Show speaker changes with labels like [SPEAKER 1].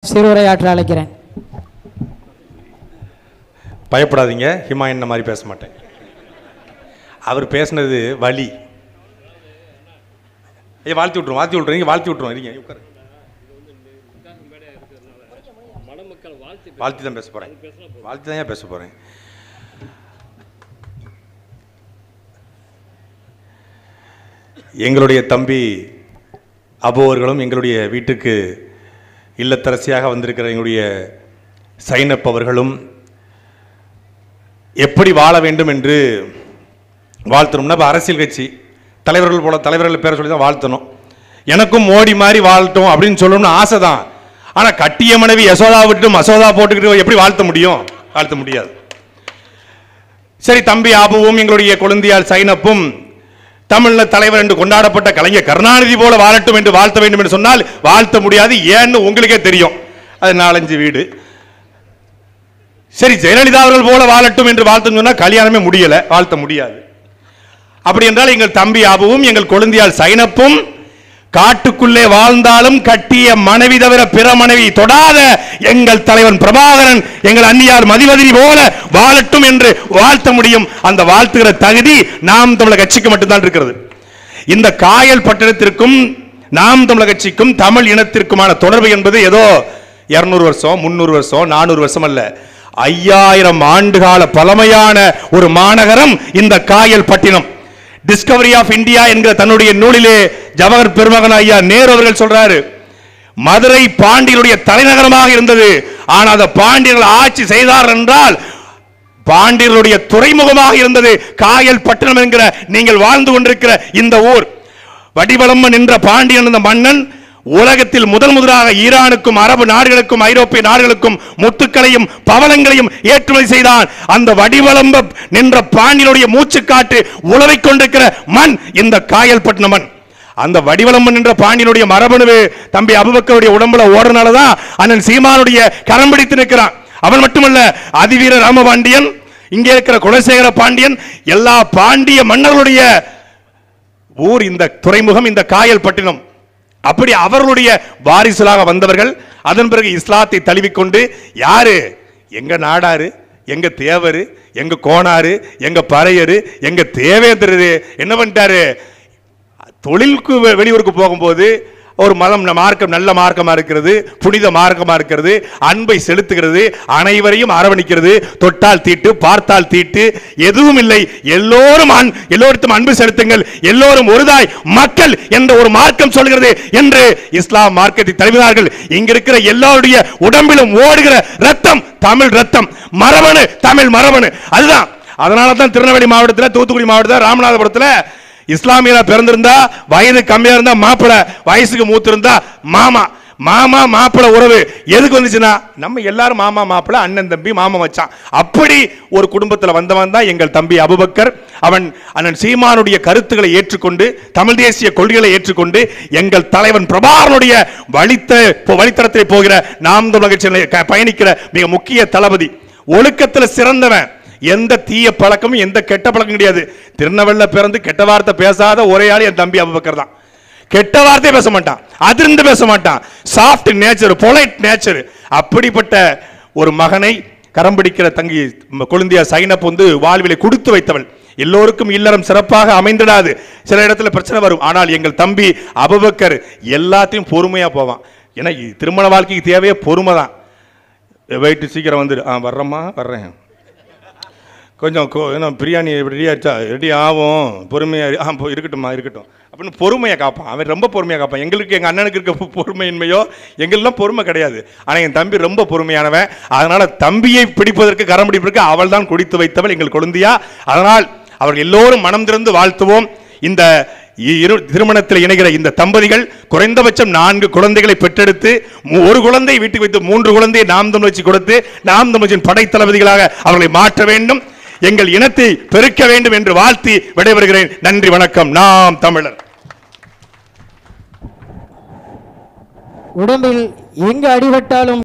[SPEAKER 1] சிறுவுரையாற்ற அழைக்கிறேன்
[SPEAKER 2] பயப்படாதீங்க ஹிமாயன் மாதிரி பேச மாட்டேன் அவர் பேசுனது வலி ஏய் வாழ்த்தி விட்ருவோம் வாழ்த்தி விட்ருவீங்க வாழ்த்தி விட்ருவோம் இருங்க உட்காரு வாழ்த்தி தான் பேச போகிறேன் வாழ்த்தி தான் ஏன் பேச போகிறேன் எங்களுடைய தம்பி அபு அவர்களும் எங்களுடைய வீட்டுக்கு இல்லத்தரசியாக வந்திருக்கிற எங்களுடைய சைனப் அவர்களும் எப்படி வாழ வேண்டும் என்று வாழ்த்தணும்னா இப்போ அரசியல் கட்சி தலைவர்கள் போல தலைவர்கள் பேரை சொல்லி தான் வாழ்த்தணும் எனக்கும் மோடி மாதிரி வாழட்டும் அப்படின்னு சொல்லணும்னு ஆசை தான் ஆனால் கட்டிய மனைவி யசோதா விட்டு மசோதா போட்டுக்கிட்டு எப்படி வாழ்த்த முடியும் வாழ்த்த முடியாது சரி தம்பி ஆபுவும் எங்களுடைய கொழுந்தியால் சைனப்பும் தமிழ்ல தலைவர் என்று கொண்டாடப்பட்ட கலைஞர் கருணாநிதி போல வாழட்டும் என்று வாழ்த்த வேண்டும் என்று சொன்னால் வாழ்த்த முடியாது ஏன்னு உங்களுக்கே தெரியும் அது நாலஞ்சு வீடு சரி ஜெயலலிதா அவர்கள் போல வாழட்டும் என்று வாழ்த்து சொன்னா கல்யாணமே முடியல வாழ்த்த முடியாது அப்படி என்றால் எங்கள் தம்பி அபுவும் எங்கள் கொழுந்தியால் சைனப்பும் காட்டுக்குள்ளே வாழ்ந்தாலும் கட்டிய மனைவி தவிர பிற மனைவி தொடாத எங்கள் தலைவன் பிரபாகரன் எங்கள் அந்நியார் மதிவதிரி போல வாழட்டும் என்று வாழ்த்த முடியும் அந்த வாழ்த்துகிற தகுதி நாம் தமிழக கட்சிக்கு மட்டும்தான் இருக்கிறது இந்த காயல் பட்டணத்திற்கும் நாம் தமிழக கட்சிக்கும் தமிழ் இனத்திற்குமான தொடர்பு என்பது ஏதோ இருநூறு வருஷம் முன்னூறு வருஷம் நானூறு வருஷம் அல்ல ஐயாயிரம் ஆண்டுகால பழமையான ஒரு மாநகரம் இந்த Kayalpattinam discovery of India என்கிற தன்னுடைய நூலிலே ஜவஹர் பெருமகன் ஐயா நேரு அவர்கள் சொல்றாரு மதுரை பாண்டியனுடைய தலைநகரமாக இருந்தது ஆனால் அந்த பாண்டியர்கள் ஆட்சி செய்தார் என்றால் பாண்டியர்களுடைய துறைமுகமாக இருந்தது காயல் பட்டணம் என்கிற நீங்கள் வாழ்ந்து கொண்டிருக்கிற இந்த ஊர் வடிவளம்மன் என்ற பாண்டியன் அந்த மன்னன் உலகத்தில் முதல் முதலாக ஈரானுக்கும் அரபு நாடுகளுக்கும் ஐரோப்பிய நாடுகளுக்கும் முத்துக்களையும் பவளங்களையும் ஏற்றுமதி செய்தான் அந்த வடிவளம்ப நின்ற பாண்டியனுடைய மூச்சுக்காட்டு உழவைக் கொண்டிருக்கிற மண் இந்த காயல்பட்டின மண் அந்த வடிவளம்பன் என்ற பாண்டியனுடைய மரபணுவு தம்பி அபுபக்கருடைய உடம்புல ஓடுறனாலதான் அண்ணன் சீமானுடைய கரம் பிடித்து நிற்கிறான் அவன் மட்டுமல்ல அதிவீர ராமபாண்டியன் இங்கே இருக்கிற குலசேகர பாண்டியன் எல்லா பாண்டிய மன்னர்களுடைய ஊர் இந்த துறைமுகம் இந்த காயல் பட்டினம் அப்படி அவர்களுடைய வாரிசுலாக வந்தவர்கள் அதன் பிறகு இஸ்லாத்தை தழுவிக்கொண்டு யாரு எங்க நாடாரு எங்க தேவரு எங்க கோணாரு எங்க பறையரு எங்க தேவேந்திரரு என்ன பண்ணிட்டாரு தொழிலுக்கு வெ- வெளியூருக்கு போகும்போது ஒரு மதம் ந- மார்க்கம் நல்ல மார்க்கமா இருக்கிறது புனித மார்க்கமா இருக்கிறது அன்பை செலுத்துகிறது அனைவரையும் அரவணைக்கிறது தொட்டால் தீட்டு பார்த்தால் தீட்டு எதுவும் இல்லை எல்லோரும் அன்- எல்லோருக்கும் அன்பு செலுத்துங்கள் எல்லோரும் ஒருதாய் மக்கள் என்ற ஒரு மார்க்கம் சொல்கிறது என்று இஸ்லாம் மார்க்கத்தை தழுவினார்கள் இங்க இருக்கிற எல்லாருடைய உடம்பிலும் ஓடுகிற ரத்தம் தமிழ் ரத்தம் மரபணு தமிழ் மரபணு அதுதான் அதனால தான் திருநெல்வேலி மாவட்டத்தில் தூத்துக்குடி மாவட்டத்தில் ராமநாதபுரத்தில் இஸ்லாமியரா பிறந்திருந்தா வயது கம்மியா இருந்தா மாப்பிள வயசுக்கு மூத்து இருந்தா மாமா மாமா மாப்பிள உறவு எதுக்கு வந்துச்சுன்னா நம்ம எல்லாரும் மாமா மாப்பிள அண்ணன் தம்பி மாமா மச்சான் அப்படி ஒரு குடும்பத்தில் வந்தவன் தான் எங்கள் தம்பி அபுபக்கர் அவன் அண்ணன் சீமானுடைய கருத்துக்களை ஏற்றுக்கொண்டு தமிழ் தேசிய கொள்கைகளை ஏற்றுக்கொண்டு எங்கள் தலைவன் பிரபாகரனுடைய வழித்த வழித்தடத்தை போகிற நாம் தமிழக கட்சியில க- பயணிக்கிற மிக முக்கிய தளபதி ஒழுக்கத்தில் சிறந்தவன் எந்த தீய பழக்கமும் எந்த கெட்ட பழக்கம் கிடையாது திருநெல்வேலில பிறந்து கெட்ட வார்த்தை பேசாத ஒரே ஆள் என் தம்பி அபுபக்கர் தான் கெட்ட வார்த்தையே பேச மாட்டான் அதிர்ந்து பேச மாட்டான் சாஃப்ட் நேச்சர் பொலைட் நேச்சர் அப்படிப்பட்ட ஒரு மகனை கரம் பிடிக்கிற தங்கி ம- கொழுந்தியா சைனப் வந்து வாழ்விலை கொடுத்து வைத்தவள் எல்லோருக்கும் இல்லறம் சிறப்பாக அமைந்திடாது சில இடத்துல பிரச்சனை வரும் ஆனால் எங்கள் தம்பி அபுபக்கர் எல்லாத்தையும் பொறுமையா போவான் ஏன்னா இ- திருமண வாழ்க்கைக்கு தேவையே பொறுமை தான் வெயிட்டு சீக்கிரம் வந்துடு ஆ வர்றேம்மா வர்றேன் கொஞ்சம் கோ என்ன பிரியாணி ரெடி ஆச்சா ரெடி ஆகும் பொறுமையாக ஆ போ- இருக்கட்டும்மா இருக்கட்டும் அப்படின்னு பொறுமையை காப்பான் அவன் ரொம்ப பொறுமையாக காப்பான் எங்களுக்கு எங்கள் அண்ணனுக்கு இருக்க பொ- பொறுமையின்மையோ எங்களுக்கெல்லாம் பொறுமை கிடையாது ஆனால் என் தம்பி ரொம்ப பொறுமையானவன் அதனால் தம்பியை பிடிப்பதற்கு கரம் பிடிப்பதற்கு அவள் தான் குடித்து வைத்தவள் எங்கள் கொழுந்தியா அதனால் அவர்கள் எல்லோரும் மனம் திறந்து வாழ்த்துவோம் இந்த இ- இரு திருமணத்தில் இணைகிற இந்த தம்பதிகள் குறைந்தபட்சம் நான்கு குழந்தைகளை பெற்றெடுத்து மு- ஒரு குழந்தை வீட்டுக்கு வைத்து மூன்று குழந்தையை நாம் தமிழ்ச்சி கொடுத்து நாம் தமிழ்ச்சியின் படைத்தளபதிகளாக அவர்களை மாற்ற வேண்டும் எங்கள் இனத்தை பெருக்க வேண்டும் என்று வாழ்த்தி விடைபெறுகிறேன் நன்றி வணக்கம் நாம் தமிழர்
[SPEAKER 1] உடம்பில் எங்கு அடிபட்டாலும்